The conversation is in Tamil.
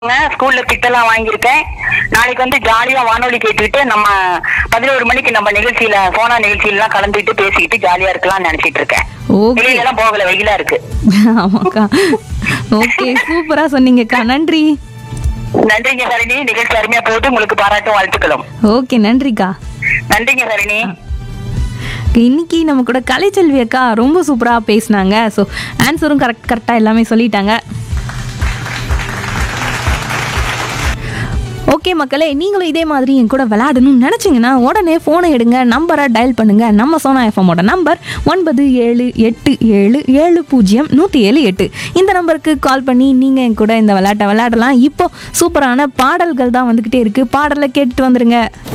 ஸ்கூல்ல திட்டெல்லாம் வாங்கியிருக்கேன் நாளைக்கு வந்து ஜாலியா வானொலி கேட்டுக்கிட்டு நம்ம பதினோரு மணிக்கு நம்ம நிகழ்ச்சியில சோனா நிகழ்ச்சியிலாம் கலந்துட்டு பேசிக்கிட்டு ஜாலியா இருக்கலாம்னு நினைச்சிட்டு இருக்கேன் ஓகே வெளியில எல்லாம் போகல வெயிலா இருக்கு ஆமாக்கா ஓகே சூப்பரா சொன்னீங்கக்கா நன்றி நன்றிங்க சரணி நிகழ்ச்சி அருமையா போட்டு உங்களுக்கு பாராட்டும் வாழ்த்துக்களும் ஓகே நன்றிக்கா நன்றிங்க சரணி இன்னைக்கு நம்ம கூட கலைச்செல்வி அக்கா ரொம்ப சூப்பராக பேசினாங்க ஸோ ஆன்சரும் கரெக்ட் கரெக்டாக எல்லாமே சொல்லிட்டாங்க ஓகே மக்களே நீங்களும் இதே மாதிரி என் கூட விளையாடணும்னு நினச்சிங்கன்னா உடனே ஃபோனை எடுங்க நம்பரை டயல் பண்ணுங்க நம்ம சோனா எஃப்எம்மோட நம்பர் ஒன்பது ஏழு எட்டு ஏழு ஏழு பூஜ்ஜியம் நூற்றி ஏழு எட்டு இந்த நம்பருக்கு கால் பண்ணி நீங்கள் என் கூட இந்த விளையாட்டை விளையாடலாம் இப்போ சூப்பரான பாடல்கள் தான் வந்துக்கிட்டே இருக்குது பாடலை கேட்டுட்டு வந்துருங்க